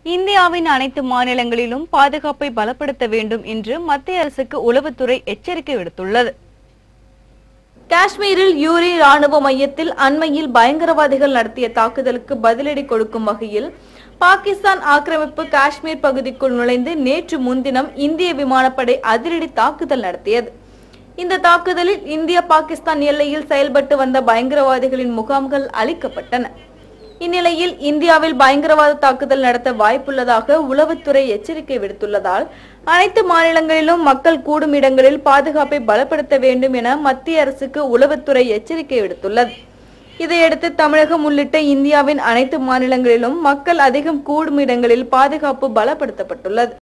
இந்தியாவின் அனைத்து மாநிலங்களிலும் பாதுகாப்பை பலப்படுத்த வேண்டும் என்று மத்திய அரசுக்கு உளவுத்துறை எச்சரிக்கை விடுத்துள்ளது காஷ்மீரில் யூரி ராணுவ மையத்தில் அண்மையில் பயங்கரவாதிகள் நடத்திய தாக்குதலுக்கு பதிலடி கொடுக்கும் வகையில் பாகிஸ்தான் ஆக்கிரமிப்பு காஷ்மீர் பகுதிக்குள் நுழைந்து நேற்று முன்தினம் இந்திய விமானப்படை அதிரடி தாக்குதல் நடத்தியது இந்த தாக்குதலில் இந்திய பாகிஸ்தான் எல்லையில் செயல்பட்டு வந்த பயங்கரவாதிகளின் முகாம்கள் அழிக்கப்பட்டன இந்நிலையில் இந்தியாவில் பயங்கரவாத தாக்குதல் நடத்த வாய்ப்புள்ளதாக உளவுத்துறை எச்சரிக்கை விடுத்துள்ளதால் அனைத்து மாநிலங்களிலும் மக்கள் கூடும் இடங்களில் பாதுகாப்பை பலப்படுத்த வேண்டும் என மத்திய அரசுக்கு உளவுத்துறை எச்சரிக்கை விடுத்துள்ளது இதையடுத்து தமிழகம் உள்ளிட்ட இந்தியாவின் அனைத்து மாநிலங்களிலும் மக்கள் அதிகம் கூடும் இடங்களில் பாதுகாப்பு பலப்படுத்தப்பட்டுள்ளது